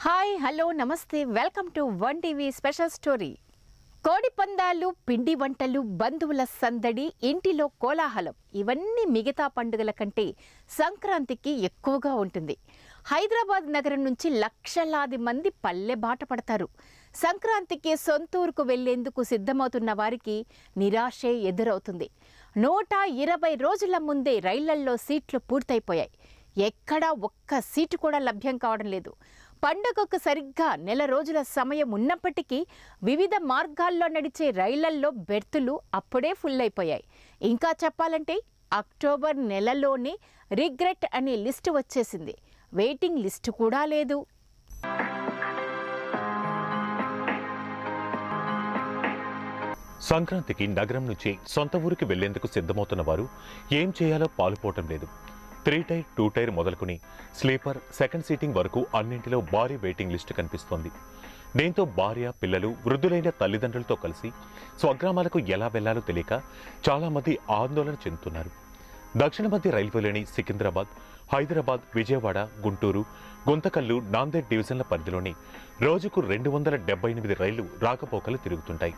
hi hello namaste welcome to one TV special story కోడి పందాలు పిండి వంటలు బంధువుల సందడి ఇంటిలో కోలాహలం ఇవన్నీ మిగతా పండుగల కంటే సంక్రాంతికి ఎక్కువగా ఉంటుంది హైదరాబాద్ నగరం నుంచి లక్షలాది మంది పల్లె బాట పడతారు సంక్రాంతికి సొంతూరుకు వెళ్లేందుకు సిద్ధమవుతున్న వారికి నిరాశే ఎదురవుతుంది నూట ఇరవై రోజుల ముందే రైళ్లల్లో సీట్లు పూర్తయిపోయాయి ఎక్కడా ఒక్క సీటు కూడా లభ్యం కావడం లేదు పండుగకు సరిగ్గా నెల రోజుల సమయం ఉన్నప్పటికీ వివిధ మార్గాల్లో నడిచే రైళ్లల్లో బెర్తులు అప్పుడే ఫుల్ అయిపోయాయి ఇంకా చెప్పాలంటే అక్టోబర్ నెలలోనే రిగ్రెట్ అనే లిస్టు వచ్చేసింది వెయిటింగ్ లిస్టు కూడా లేదు సంక్రాంతికి నగరం నుంచి సొంత ఊరికి వెళ్లేందుకు సిద్ధమవుతున్న వారు ఏం చేయాలో పాలుపోవటం లేదు త్రీ టైర్ టూ టైర్ మొదలుకుని స్లీపర్ సెకండ్ సీటింగ్ వరకు అన్నింటిలో భారీ వెయిటింగ్ లిస్టు కనిపిస్తోంది దీంతో భార్య పిల్లలు వృద్ధులైన తల్లిదండ్రులతో కలిసి స్వగ్రామాలకు ఎలా వెళ్లాలో తెలియక చాలా మంది ఆందోళన చెందుతున్నారు దక్షిణ మధ్య రైల్వేలోని సికింద్రాబాద్ హైదరాబాద్ విజయవాడ గుంటూరు గుంతకల్లు నాందేడ్ డివిజన్ల పరిధిలోని రోజుకు రెండు వందల డెబ్బై ఎనిమిది రైళ్లు రాకపోకలు తిరుగుతుంటాయి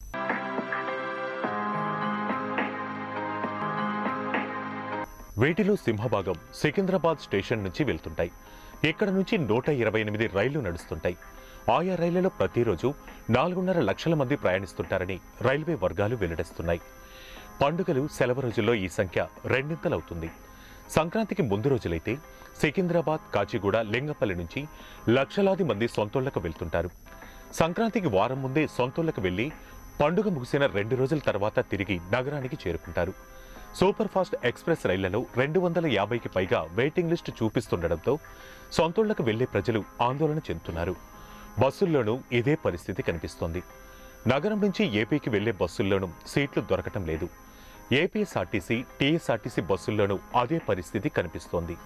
వీటిలో సింహభాగం సికింద్రాబాద్ స్టేషన్ నుంచి వెళ్తుంటాయి ఇక్కడ నుంచి నూట ఇరవై ఎనిమిది రైళ్లు నడుస్తుంటాయి ఆయా రైళ్లలో ప్రతిరోజు నాలుగున్నర లక్షల మంది ప్రయాణిస్తుంటారని రైల్వే వర్గాలు వెల్లడిస్తున్నాయి పండుగలు సెలవు రోజుల్లో ఈ సంఖ్య రెండింతలవుతుంది సంక్రాంతికి ముందు రోజులైతే సికింద్రాబాద్ కాచిగూడ లింగపల్లి నుంచి లక్షలాది మంది సొంతోళ్లకు వెళ్తుంటారు సంక్రాంతికి వారం ముందే సొంతోళ్లకు వెళ్లి పండుగ ముగిసిన రెండు రోజుల తర్వాత తిరిగి నగరానికి చేరుకుంటారు సూపర్ ఫాస్ట్ ఎక్స్ప్రెస్ రైళ్లలో రెండు వందల యాభైకి పైగా వెయిటింగ్ లిస్టు చూపిస్తుండటంతో సొంతోళ్లకు వెళ్లే ప్రజలు ఆందోళన చెందుతున్నారు బస్సుల్లోనూ ఇదే పరిస్థితి కనిపిస్తోంది నగరం నుంచి ఏపీకి వెళ్లే బస్సుల్లోనూ సీట్లు దొరకటం లేదు ఏపీఎస్ఆర్టీసీ టీఎస్ఆర్టీసీ బస్సుల్లోనూ అదే పరిస్థితి కనిపిస్తోంది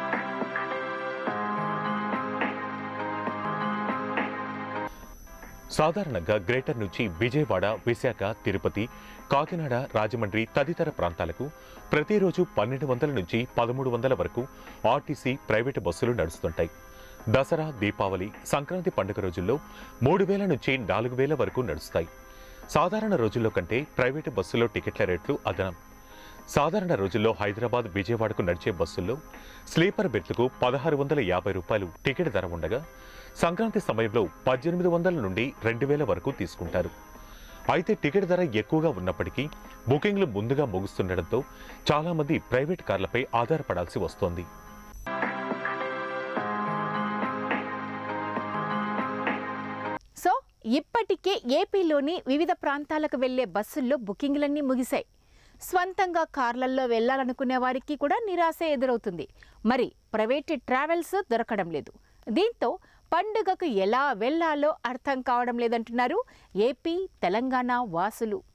సాధారణంగా గ్రేటర్ నుంచి విజయవాడ విశాఖ తిరుపతి కాకినాడ రాజమండ్రి తదితర ప్రాంతాలకు ప్రతిరోజు పన్నెండు వందల నుంచి పదమూడు వందల వరకు ఆర్టీసీ ప్రైవేటు బస్సులు నడుస్తుంటాయి దసరా దీపావళి సంక్రాంతి పండుగ రోజుల్లో మూడు వేల నుంచి నాలుగు వేల వరకు నడుస్తాయి సాధారణ రోజుల్లో కంటే ప్రైవేటు బస్సులో టికెట్ల రేట్లు అదనం సాధారణ రోజుల్లో హైదరాబాద్ విజయవాడకు నడిచే బస్సుల్లో స్లీపర్ బెర్త్కు పదహారు వందల యాభై రూపాయలు టికెట్ ధర ఉండగా సంక్రాంతి సమయంలో పద్దెనిమిది వందల నుండి రెండు వేల వరకు తీసుకుంటారు అయితే టికెట్ ధర ఎక్కువగా ఉన్నప్పటికీ బుకింగ్లు ముందుగా ముగుస్తుండటంతో చాలామంది ప్రైవేట్ కార్లపై ఆధారపడాల్సి వస్తోంది సో ఇప్పటికే ఏపీలోని వివిధ ప్రాంతాలకు వెళ్లే బస్సుల్లో బుకింగ్లన్నీ ముగిశాయి స్వంతంగా కార్లల్లో వెళ్లాలనుకునే వారికి కూడా నిరాశ ఎదురవుతుంది మరి ప్రైవేట్ ట్రావెల్స్ దొరకడం లేదు దీంతో పండుగకు ఎలా వెళ్లాలో అర్థం కావడం లేదంటున్నారు ఏపీ తెలంగాణ వాసులు